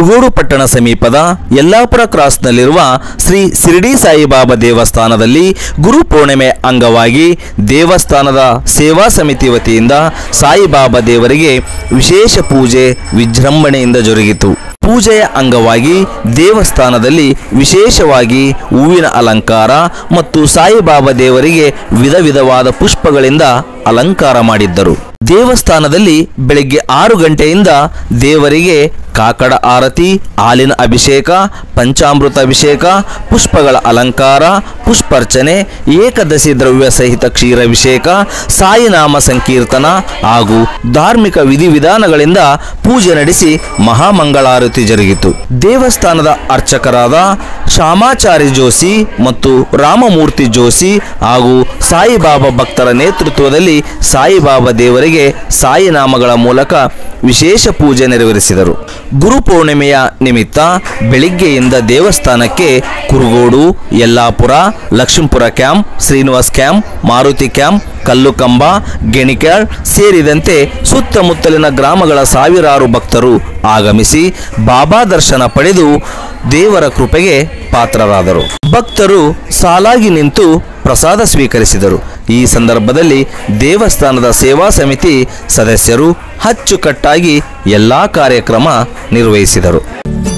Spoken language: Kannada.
ಕುರುಗೋಡು ಪಟ್ಟಣ ಸಮೀಪದ ಯಲ್ಲಾಪುರ ಕ್ರಾಸ್ನಲ್ಲಿರುವ ಶ್ರೀ ಶಿರಡಿ ಸಾಯಿಬಾಬಾ ದೇವಸ್ಥಾನದಲ್ಲಿ ಗುರು ಪೂರ್ಣಿಮೆ ಅಂಗವಾಗಿ ದೇವಸ್ಥಾನದ ಸೇವಾ ಸಮಿತಿ ವತಿಯಿಂದ ಸಾಯಿಬಾಬಾ ದೇವರಿಗೆ ವಿಶೇಷ ಪೂಜೆ ವಿಜೃಂಭಣೆಯಿಂದ ಜರುಗಿತು ಪೂಜೆಯ ಅಂಗವಾಗಿ ದೇವಸ್ಥಾನದಲ್ಲಿ ವಿಶೇಷವಾಗಿ ಹೂವಿನ ಅಲಂಕಾರ ಮತ್ತು ಸಾಯಿಬಾಬಾ ದೇವರಿಗೆ ವಿಧ ವಿಧವಾದ ಪುಷ್ಪಗಳಿಂದ ಅಲಂಕಾರ ಮಾಡಿದ್ದರು ದೇವಸ್ಥಾನದಲ್ಲಿ ಬೆಳಗ್ಗೆ ಆರು ಗಂಟೆಯಿಂದ ದೇವರಿಗೆ ಕಾಕಡ ಆರತಿ ಹಾಲಿನ ಅಭಿಷೇಕ ಪಂಚಾಮೃತ ಅಭಿಷೇಕ ಪುಷ್ಪಗಳ ಅಲಂಕಾರ ಪುಷ್ಪಾರ್ಚನೆ ಏಕದಶಿ ದ್ರವ್ಯ ಸಹಿತ ಕ್ಷೀರಾಭಿಷೇಕ ಸಾಯಿನಾಮ ಸಂಕೀರ್ತನ ಹಾಗೂ ಧಾರ್ಮಿಕ ವಿಧಿವಿಧಾನಗಳಿಂದ ಪೂಜೆ ನಡೆಸಿ ಮಹಾಮಂಗಳಾರತಿ ಜರುಗಿತು ದೇವಸ್ಥಾನದ ಅರ್ಚಕರಾದ ಶ್ಯಾಮಾಚಾರಿ ಜೋಶಿ ಮತ್ತು ರಾಮಮೂರ್ತಿ ಜೋಶಿ ಹಾಗೂ ಸಾಯಿಬಾಬಾ ಭಕ್ತರ ನೇತೃತ್ವದಲ್ಲಿ ಸಾಯಿಬಾಬಾ ದೇವರಿಗೆ ಸಾಯಿನಾಮಗಳ ಮೂಲಕ ವಿಶೇಷ ಪೂಜೆ ನೆರವೇರಿಸಿದರು ಗುರು ಪೂರ್ಣಿಮೆಯ ನಿಮಿತ್ತ ಬೆಳಿಗ್ಗೆಯಿಂದ ದೇವಸ್ಥಾನಕ್ಕೆ Kurugodu Yellapur Lakshmipura camp Srinivas camp Maruti camp Kallukamba Genikyal ಸೇರಿದಂತೆ ಸುತ್ತಮುತ್ತಲಿನ ಗ್ರಾಮಗಳ ಸಾವಿರಾರು ಭಕ್ತರು ಆಗಮಿಸಿ ಬಾಬಾ ದರ್ಶನ ಪಡೆದು ದೇವರ ಕೃಪೆಗೆ ಪಾತ್ರರಾದರು ಭಕ್ತರು ಸಾಲಾಗಿ ನಿಂತು ಪ್ರಸಾದ ಸ್ವೀಕರಿಸಿದರು ಈ ಸಂದರ್ಭದಲ್ಲಿ ದೇವಸ್ಥಾನದ ಸೇವಾ ಸಮಿತಿ ಸದಸ್ಯರು ಅಚ್ಚುಕಟ್ಟಾಗಿ ಎಲ್ಲಾ ಕಾರ್ಯಕ್ರಮ ನಿರ್ವಹಿಸಿದರು